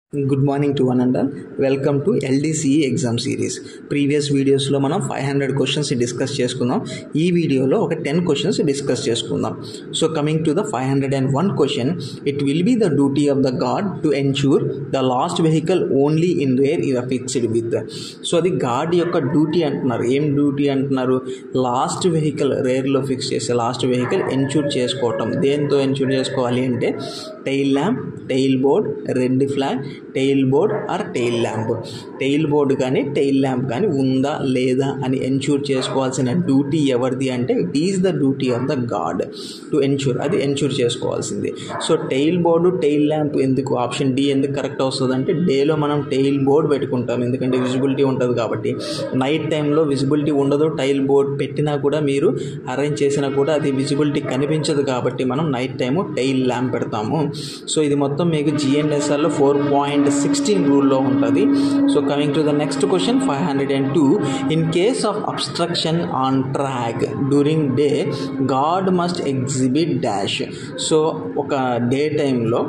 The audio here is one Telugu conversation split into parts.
good morning to one and all welcome to LDCE exam series previous వీడియోస్లో మనం ఫైవ్ హండ్రెడ్ క్వశ్చన్స్ డిస్కస్ చేసుకుందాం ఈ వీడియోలో ఒక టెన్ క్వశ్చన్స్ డిస్కస్ చేసుకుందాం so coming to the five hundred and one question it will be the duty of the guard to ensure the last vehicle only in where ఇవ ఫిక్స్డ్ విత్ సో అది గాడ్ యొక్క డ్యూటీ అంటున్నారు ఏం డ్యూటీ అంటున్నారు లాస్ట్ వెహికల్ రేర్లో ఫిక్స్ చేసే లాస్ట్ వెహికల్ ఎన్ష్యూర్ చేసుకోవటం దేంతో ఎన్ష్యూర్ చేసుకోవాలి అంటే tail lamp tail board red flag tail board or tail lamp tail board కానీ టెయిల్ ల్యాంప్ కానీ ఉందా లేదా అని ఎన్ష్యూర్ చేసుకోవాల్సిన డ్యూటీ ఎవరిది అంటే it is the duty of the guard to ensure అది ఎన్ష్యూర్ చేసుకోవాల్సింది so tail board tail lamp ఎందుకు ఆప్షన్ డి ఎందుకు కరెక్ట్ వస్తుంది అంటే డేలో మనం టెయిల్ బోర్డ్ పెట్టుకుంటాం ఎందుకంటే విజిబిలిటీ ఉంటుంది కాబట్టి నైట్ టైంలో విజిబిలిటీ ఉండదు టైల్ బోర్డ్ పెట్టినా కూడా మీరు అరేంజ్ చేసినా కూడా అది విజిబిలిటీ కనిపించదు కాబట్టి మనం నైట్ టైము టైల్ ల్యాంప్ పెడతాము సో ఇది మొత్తం మీకు జిఎన్ఎస్ఆర్లో ఫోర్ పాయింట్ సిక్స్టీన్ రూల్లో ఉంటుంది so coming to the next question five hundred and two in case of obstruction on track during day guard must exhibit dash so ఒక డే టైంలో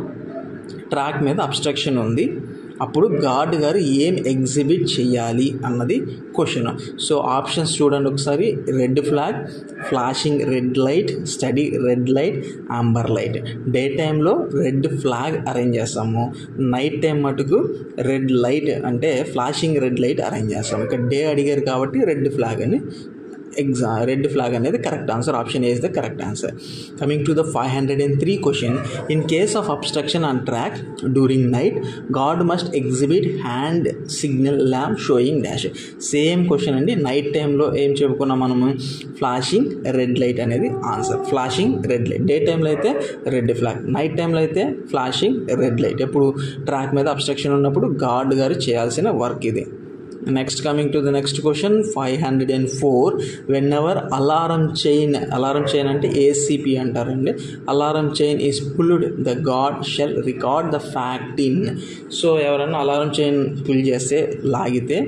ట్రాక్ మీద అబ్స్ట్రక్షన్ ఉంది అప్పుడు గాడ్ గారు ఏం ఎగ్జిబిట్ చేయాలి అన్నది క్వశ్చన్ సో ఆప్షన్స్ చూడండి ఒకసారి red flag flashing red light steady red light amber light day టైంలో రెడ్ ఫ్లాగ్ అరేంజ్ చేస్తాము నైట్ టైం మటుకు రెడ్ లైట్ అంటే ఫ్లాషింగ్ రెడ్ లైట్ అరేంజ్ చేస్తాము ఇక్కడ డే అడిగారు కాబట్టి రెడ్ ఫ్లాగ్ అని ఎగ్జా రెడ్ ఫ్లాగ్ అనేది correct answer option A is the correct answer coming to the five hundred and three question in case of obstruction on track during night guard must exhibit hand signal lamp showing dash same question అండి నైట్ టైంలో ఏం చెప్పుకున్నాం మనము ఫ్లాషింగ్ రెడ్ లైట్ అనేది answer flashing red light day టైంలో అయితే రెడ్ ఫ్లాగ్ నైట్ టైంలో అయితే ఫ్లాషింగ్ రెడ్ లైట్ ఎప్పుడు ట్రాక్ మీద అబ్స్ట్రక్షన్ ఉన్నప్పుడు గాడ్ గారు చేయాల్సిన వర్క్ ఇది next coming to the next question five hundred and four whenever alarm chain alarm chain అంటే ఏసీపీ అంటారండి alarm chain is pulled the guard shall record the fact in so ఎవరైనా అలారం చైన్ పుల్ చేస్తే లాగితే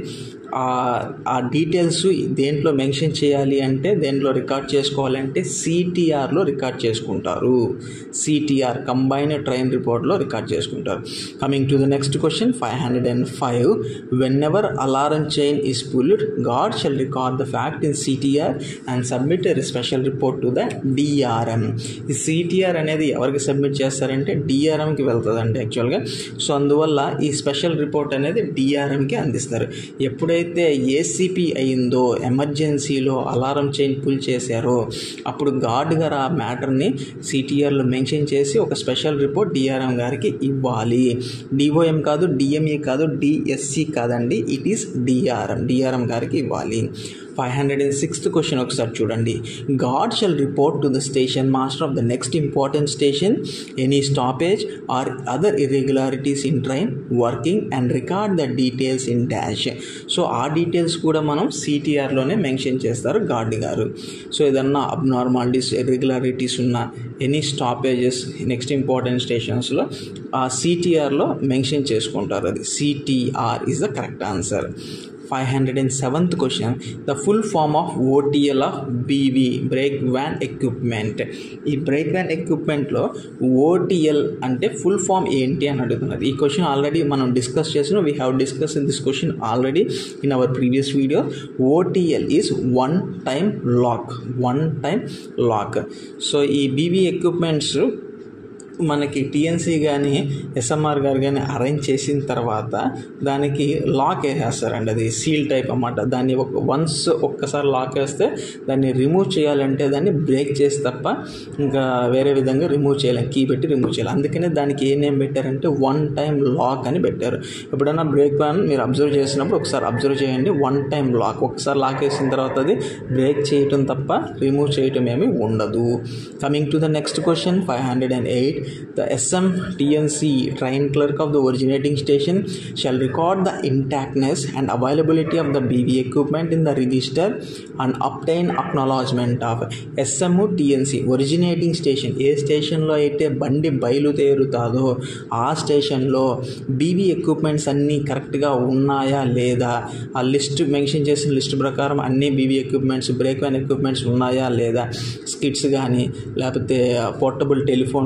ఆ డీటెయిల్స్ దేంట్లో మెన్షన్ చేయాలి అంటే దేంట్లో రికార్డ్ చేసుకోవాలంటే సిటీఆర్లో రికార్డ్ చేసుకుంటారు సిటీఆర్ కంబైన్డ్ ట్రైన్ రిపోర్ట్లో రికార్డ్ చేసుకుంటారు coming to the next question five hundred and five whenever alarm chain is pulled guard shall record the fact in CTR and submit special report to the DRM ఈ సిటీఆర్ అనేది ఎవరికి సబ్మిట్ చేస్తారంటే డిఆర్ఎంకి వెళ్తుందండి యాక్చువల్గా సో అందువల్ల ఈ స్పెషల్ రిపోర్ట్ అనేది డిఆర్ఎంకి అందిస్తారు ఎప్పుడైతే ఏసీపీ అయిందో ఎమర్జెన్సీలో అలారం చైన్ పుల్ చేశారో అప్పుడు గార్డ్ గారు ఆ మ్యాటర్ని సిటీఆర్లో మెన్షన్ చేసి ఒక స్పెషల్ రిపోర్ట్ డిఆర్ఎం గారికి ఇవ్వాలి డిఓఎం కాదు డిఎంఈ కాదు డిఎస్సి కాదండి ఇట్ ఈస్ డిఆర్ఎం డిఆర్ఎం గారికి ఇవ్వాలి five hundred and sixth question ఒకసారి చూడండి guard shall report to the station master of the next important station any stoppage or other irregularities in train working and record the details in dash so ఆ డీటెయిల్స్ కూడా మనం సిటీఆర్లోనే మెన్షన్ చేస్తారు గార్డ్ గారు సో ఏదన్నా అబ్నార్మాలిటీస్ ఇర్రెగ్యులారిటీస్ ఉన్న ఎనీ స్టాపేజెస్ నెక్స్ట్ ఇంపార్టెంట్ స్టేషన్స్లో ఆ సిటీఆర్లో మెన్షన్ చేసుకుంటారు అది CTR is the correct answer five hundred and seventh question the full form of OTL of BV brake van equipment ఈ బ్రేక్ వ్యాన్ ఎక్విప్మెంట్లో ఓటీఎల్ అంటే ఫుల్ ఫామ్ ఏంటి అని అడుగుతున్నది ఈ క్వశ్చన్ ఆల్రెడీ మనం డిస్కస్ చేసిన we have discuss in this question already in our previous video OTL is one time lock one time lock so ఈ బీవీ ఎక్విప్మెంట్స్ మనకి టీఎన్సీ కానీ ఎస్ఎంఆర్ గారు కానీ అరేంజ్ చేసిన తర్వాత దానికి లాక్ వేసేస్తారండి అది సీల్ టైప్ అన్నమాట దాన్ని ఒక వన్స్ ఒక్కసారి లాక్ వేస్తే దాన్ని రిమూవ్ చేయాలంటే దాన్ని బ్రేక్ చేసి తప్ప ఇంకా వేరే విధంగా రిమూవ్ చేయలేం కీ పెట్టి రిమూవ్ చేయాలి అందుకనే దానికి ఏ నేమ్ పెట్టారంటే వన్ టైం లాక్ అని పెట్టారు ఎప్పుడైనా బ్రేక్ ప్యాన్ మీరు అబ్జర్వ్ చేసినప్పుడు ఒకసారి అబ్జర్వ్ చేయండి వన్ టైం లాక్ ఒకసారి లాక్ వేసిన తర్వాత అది బ్రేక్ చేయటం తప్ప రిమూవ్ చేయటం ఏమి ఉండదు coming to the next question five hundred and eight The SM TNC train clerk of the originating station shall record the intactness and availability of the BV equipment in the register and obtain acknowledgement of SM TNC originating station ఏ స్టేషన్లో అయితే బండి బయలుదేరుతాదో ఆ స్టేషన్లో బీవీ ఎక్విప్మెంట్స్ అన్నీ కరెక్ట్గా ఉన్నాయా లేదా ఆ లిస్ట్ మెన్షన్ చేసిన లిస్ట్ ప్రకారం అన్ని BV equipments brake van equipments ఉన్నాయా లేదా స్కిట్స్ కానీ లేకపోతే పోర్టబుల్ టెలిఫోన్ కానీ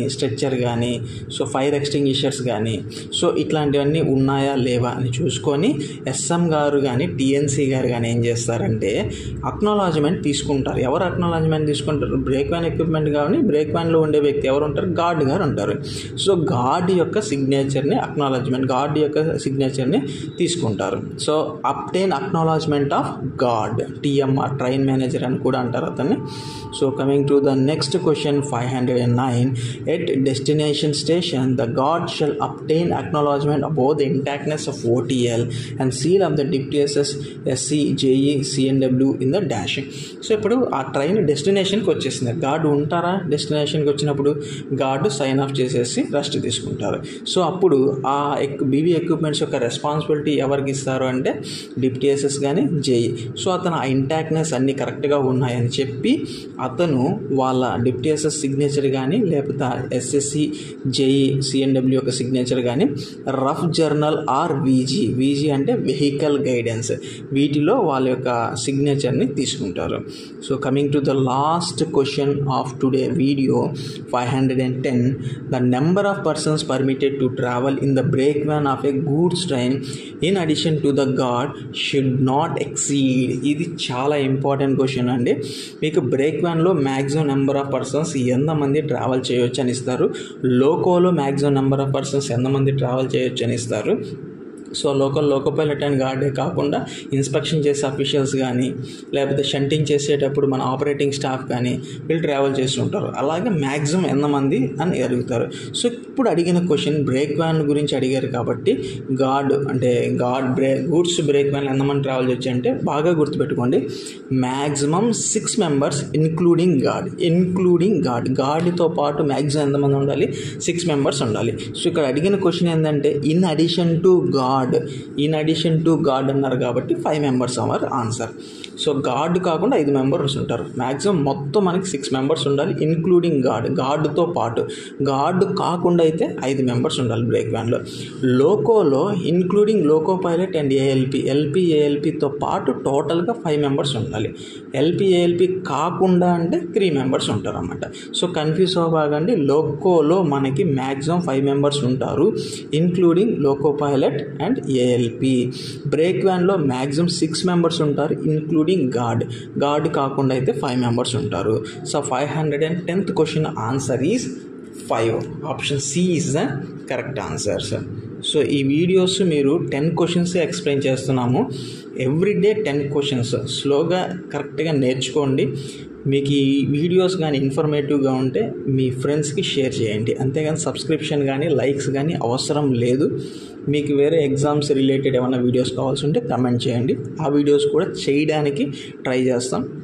స్ట్రెచ్చర్ కానీ సో ఫైర్ ఎక్స్టింగ్విషర్స్ కానీ సో ఇట్లాంటివన్నీ ఉన్నాయా లేవా అని చూసుకొని ఎస్ఎం గారు కానీ టీఎన్సీ గారు కానీ ఏం చేస్తారంటే అక్నాలజ్మెంట్ తీసుకుంటారు ఎవరు అక్నాలజ్మెంట్ తీసుకుంటారు బ్రేక్ వ్యాన్ ఎక్విప్మెంట్ కానీ బ్రేక్ వ్యాన్లో ఉండే వ్యక్తి ఎవరు ఉంటారు గార్డ్ గారు ఉంటారు సో గార్డ్ యొక్క సిగ్నేచర్ని అక్నాలజ్మెంట్ గార్డ్ యొక్క సిగ్నేచర్ని తీసుకుంటారు so obtain acknowledgement of guard TMR train manager అని కూడా అంటారు అతన్ని so coming to the next question five hundred and nine at destination station the guard shall obtain acknowledgement above the intactness of OTL and seal of the DYTSS SSE JE CNW in the dash so ఇప్పుడు ఆ ట్రైన్ డెస్టినేషన్కి వచ్చేసింది గార్డ్ ఉంటారా డెస్టినేషన్కి వచ్చినప్పుడు గార్డు సైన్ ఆఫ్ చేసేసి రెస్ట్ తీసుకుంటారు సో అప్పుడు ఆ ఎక్ బీవీ ఎక్విప్మెంట్స్ యొక్క రెస్పాన్సిబిలిటీ ఎవరికి ఇస్తారు అంటే డిప్టిఎస్ఎస్ కానీ జేఈ సో అతను ఆ ఇంటాక్ట్నెస్ అన్నీ కరెక్ట్గా ఉన్నాయని చెప్పి అతను వాళ్ళ డిప్టిఎస్ఎస్ సిగ్నేచర్ కానీ లేకపోతే ఎస్ఎస్సి జేఈ సిఎన్డబ్ల్యూ యొక్క సిగ్నేచర్ కానీ rough journal or VG VG అంటే వెహికల్ గైడెన్స్ వీటిలో వాళ్ళ యొక్క సిగ్నేచర్ని తీసుకుంటారు so coming to the last question of today video five hundred and ten the number of persons permitted to travel in the brake van of a goods train in addition to the guard should not exceed ఇది చాలా ఇంపార్టెంట్ క్వశ్చన్ అండి మీకు బ్రేక్ వ్యాన్లో మ్యాక్సిమం నెంబర్ ఆఫ్ పర్సన్స్ ఎంతమంది ట్రావెల్ చేయొచ్చు అని ఇస్తారు లోకోలో మ్యాక్సిమం నెంబర్ ఆఫ్ పర్సన్స్ ఎంతమంది ట్రావెల్ చేయొచ్చు అని ఇస్తారు so local loco pilot and గార్డే కాకుండా ఇన్స్పెక్షన్ చేసే అఫీషియల్స్ కానీ లేకపోతే షంటింగ్ చేసేటప్పుడు మన ఆపరేటింగ్ స్టాఫ్ కానీ వీళ్ళు ట్రావెల్ చేస్తుంటారు అలాగే మ్యాక్సిమం ఎంతమంది అని అడుగుతారు సో ఇప్పుడు అడిగిన క్వశ్చన్ బ్రేక్ వ్యాన్ గురించి అడిగారు కాబట్టి గార్డ్ అంటే guard brake goods brake van ఎంతమంది ట్రావెల్ చేయొచ్చు అంటే బాగా గుర్తుపెట్టుకోండి maximum six members including guard including guard గార్డ్తో పాటు మ్యాక్సిమం ఎంతమంది ఉండాలి సిక్స్ మెంబర్స్ ఉండాలి సో ఇక్కడ అడిగిన క్వశ్చన్ ఏంటంటే in addition to guard in addition to guard అన్నారు కాబట్టి five members our answer so guard కాకుండా ఐదు మెంబర్స్ ఉంటారు మ్యాక్సిమం మొత్తం మనకి సిక్స్ మెంబర్స్ ఉండాలి ఇన్క్లూడింగ్ గార్డ్ గార్డ్తో పాటు గార్డ్ కాకుండా అయితే ఐదు మెంబర్స్ ఉండాలి బ్రేక్ వ్యాన్లో లోకోలో including loco pilot and ALP LP ఏఎల్పితో పాటు టోటల్గా ఫైవ్ మెంబర్స్ ఉండాలి ఎల్పి ఏఎల్పి కాకుండా అంటే త్రీ మెంబర్స్ ఉంటారు అన్నమాట సో కన్ఫ్యూజ్ అవ్వకండి లోకోలో మనకి మ్యాక్సిమం ఫైవ్ మెంబర్స్ ఉంటారు including loco pilot and ALP brake వ్యాన్లో మ్యాక్సిమం సిక్స్ మెంబర్స్ ఉంటారు ఇన్క్లూడింగ్ గార్డ్ గార్డ్ కాకుండా అయితే ఫైవ్ మెంబర్స్ ఉంటారు so five hundred and tenth question answer is five option C is the correct answer sir so ఈ వీడియోస్ మీరు టెన్ క్వశ్చన్స్ ఎక్స్ప్లెయిన్ చేస్తున్నాము ఎవ్రీడే టెన్ క్వశ్చన్స్ స్లోగా కరెక్ట్గా నేర్చుకోండి మీకు ఈ వీడియోస్ కానీ ఇన్ఫర్మేటివ్గా ఉంటే మీ ఫ్రెండ్స్కి షేర్ చేయండి అంతేగాని సబ్స్క్రిప్షన్ కానీ లైక్స్ కానీ అవసరం లేదు మీకు వేరే ఎగ్జామ్స్ రిలేటెడ్ ఏమైనా వీడియోస్ కావాల్సి ఉంటే కమెంట్ చేయండి ఆ వీడియోస్ కూడా చేయడానికి ట్రై చేస్తాం